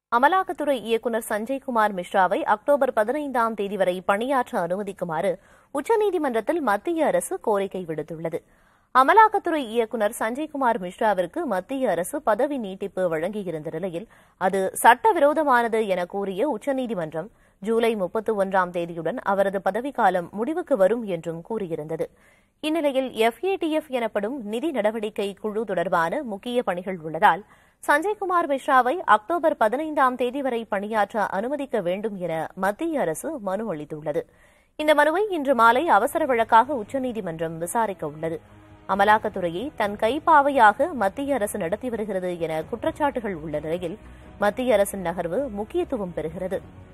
அமலாக்கத்துறை இயக்குநர் சஞ்சய்குமார் மிஸ்ராவை அக்டோபர் பதினைந்தாம் தேதி வரை பணியாற்ற அனுமதிக்குமாறு உச்சநீதிமன்றத்தில் மத்திய அரசு கோரிக்கை விடுத்துள்ளது அமலாக்கத்துறை இயக்குநர் சஞ்சய்குமார் மிஸ்ராவிற்கு மத்திய அரசு பதவி நீட்டிப்பு வழங்கியிருந்த நிலையில் அது சட்டவிரோதமானது என கூறிய உச்சநீதிமன்றம் ஜூலை முப்பத்தி ஒன்றாம் தேதியுடன் அவரது பதவிக்காலம் முடிவுக்கு வரும் என்றும் கூறியிருந்தது இந்நிலையில் எஃப்ஏடிஎஃப் எனப்படும் நிதி நடவடிக்கை குழு தொடர்பான முக்கிய பணிகள் உள்ளதால் சஞ்சய்குமார் மிஸ்ராவை அக்டோபர் பதினைந்தாம் தேதி வரை பணியாற்ற அனுமதிக்க வேண்டும் என மத்திய அரசு மனு அளித்துள்ளது இந்த மனுவை இன்று மாலை அவசர வழக்காக உச்சநீதிமன்றம் விசாரிக்க உள்ளது அமலாக்கத்துறையை தன் கைப்பாவையாக மத்திய அரசு நடத்தி வருகிறது என குற்றச்சாட்டுகள் உள்ள நிலையில் மத்திய அரசின் நகர்வு முக்கியத்துவம் பெறுகிறது